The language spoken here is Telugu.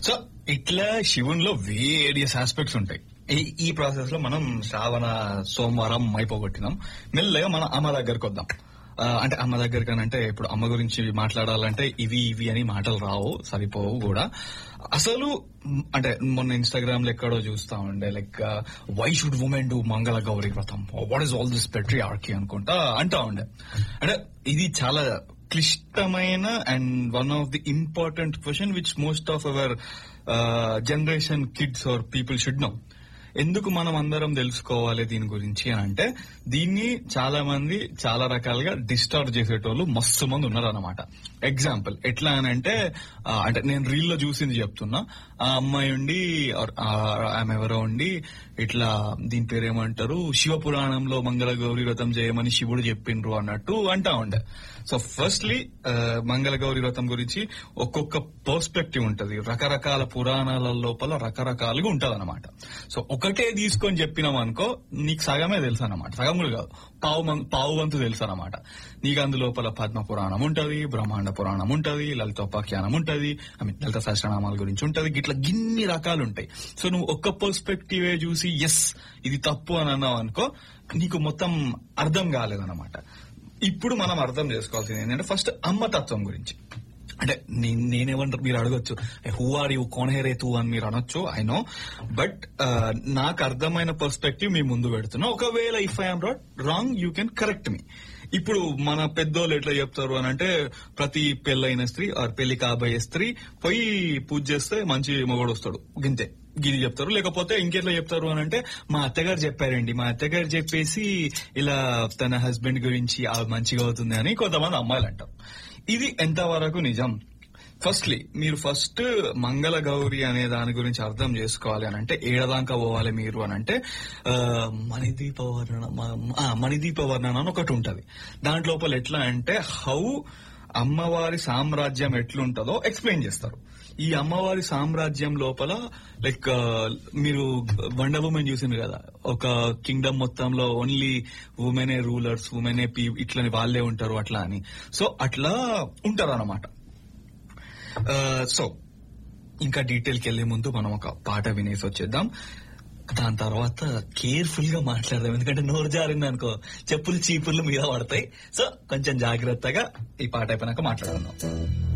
సో ఇట్లా శివునిలో వేరియస్ ఆస్పెక్ట్స్ ఉంటాయి ఈ ఈ ప్రాసెస్ లో మనం శ్రావణ సోమవారం అయిపోగొట్టినాం మెల్లగా మనం అమ్మ దగ్గరకు వద్దాం ఆ, అంటే అమ్మ దగ్గరికి అని అంటే ఇప్పుడు అమ్మ గురించి మాట్లాడాలంటే ఇవి ఇవి అని మాటలు రావు సరిపోవు కూడా అసలు మ్, అంటే మొన్న ఇన్స్టాగ్రామ్ లో ఎక్కడో చూస్తా ఉండే like why should women do Mangala Gauri Vratam what is all this patriarchy అనుకుంటా అంటా ఉండే అంటే ఇది చాలా క్లిష్టమైన and one of the important question which most of our generation kids or people should know ఎందుకు మనం అందరం తెలుసుకోవాలి దీని గురించి అని అంటే దీన్ని చాలా మంది చాలా రకాలుగా డిస్టార్ట్ చేసేటోళ్ళు మస్తు మంది ఉన్నారు అనమాట ఎగ్జాంపుల్ ఎట్లా అని అంటే ఆ, అంటే నేను రీల్ లో చూసింది చెప్తున్నా ఆ అమ్మాయి ఉండి or, ఆ, ఆమె ఎవరో ఉండి ఇట్లా దీని పేరు ఏమంటారు శివ పురాణంలో మంగళ గౌరీ వ్రతం చేయమని శివుడు చెప్పిండ్రు అన్నట్టు అంటా ఉండే సో ఫస్ట్లీ మంగళ గౌరీ వ్రతం గురించి ఒక్కొక్క పర్స్పెక్టివ్ ఉంటది రకరకాల పురాణాల లోపల రకరకాలుగా ఉంటది అనమాట సో ఒకటే తీసుకొని చెప్పినాం అనుకో నీకు సగమే తెలుసు అనమాట సగం కూడా కాదు పావు మం- పావు వంతు తెలుసు అనమాట నీకు అందులోపల పద్మ పురాణం ఉంటది బ్రహ్మాండ పురాణం ఉంటది లలితోపాఖ్యానం ఉంటది ఐ మీన్ లలిత సహస్రనామాల గురించి ఉంటది గిట్లా గిన్ని రకాలు ఉంటాయి సో నువ్వు ఒక్క పర్స్పెక్టివే చూసి ఎస్ ఇది తప్పు అని అన్నావు అనుకో నీకు మొత్తం అర్థం కాలేదన్నమాట ఇప్పుడు మనం అర్థం చేసుకోవాల్సింది ఏంటంటే ఫస్ట్ అమ్మతత్వం గురించి అంటే నే- నేనేమంటారు మీరు అడగొచ్చు హూ ఆర్ యూ కోనహేరే తూ అని మీరు అనొచ్చు ఐ నో బట్ నాకు అర్థమైన పర్స్పెక్టివ్ మీ ముందు పెడుతున్నా ఒకవేళ if I'm right wrong you can correct me ఇప్పుడు మన పెద్దోళ్ళు ఎట్లా చెప్తారు అని అంటే ప్రతి పెళ్ళైన స్త్రీ ఆర్ పెళ్లి కాబోయే స్త్రీ పోయి పూజ చేస్తే మంచి మొగడు వస్తాడు గింతే గిది చెప్తారు లేకపోతే ఇంకెట్లా చెప్తారు అని అంటే మా అత్తగారు చెప్పారండి మా అత్తగారు చెప్పేసి ఇలా తన హస్బెండ్ గురించి ఆ మంచిగా అవుతుంది అని కొంతమంది అమ్మాయిలు అంటారు ఇది ఎంతవరకు నిజం ఫస్ట్లీ మీరు ఫస్ట్ మంగళ గౌరి అనే దాని గురించి అర్థం చేసుకోవాలి అని అంటే ఏడదాకా పోవాలి మీరు అని అంటే ఆ, మణిదీప వర్ణన మ- ఆ, మణిదీప వర్ణన అని ఒకటి ఉంటది దాంట్లోపల ఎట్లా అంటే హౌ అమ్మవారి సామ్రాజ్యం ఎట్లుంటదో ఎక్స్ప్లెయిన్ చేస్తారు ఈ అమ్మవారి సామ్రాజ్యం లోపల లైక్ మీరు బండ ఉమెన్ చూసింది కదా ఒక కింగ్డమ్ మొత్తంలో ఓన్లీ ఉమెనే రూలర్స్ ఉమెనే పీ ఇట్లని వాళ్ళే ఉంటారు అట్లా అని సో అట్లా ఉంటారు అనమాట సో ఇంకా డీటెయిల్కి వెళ్లే ముందు మనం ఒక పాట వినేసి వచ్చేద్దాం దాని తర్వాత కేర్ఫుల్ గా మాట్లాడదాం ఎందుకంటే నోరు జారింది అనుకో చెప్పులు చీపుర్లు మీద పడతాయి సో కొంచెం జాగ్రత్తగా ఈ పాట అయిపోయినాక మాట్లాడుకుందాం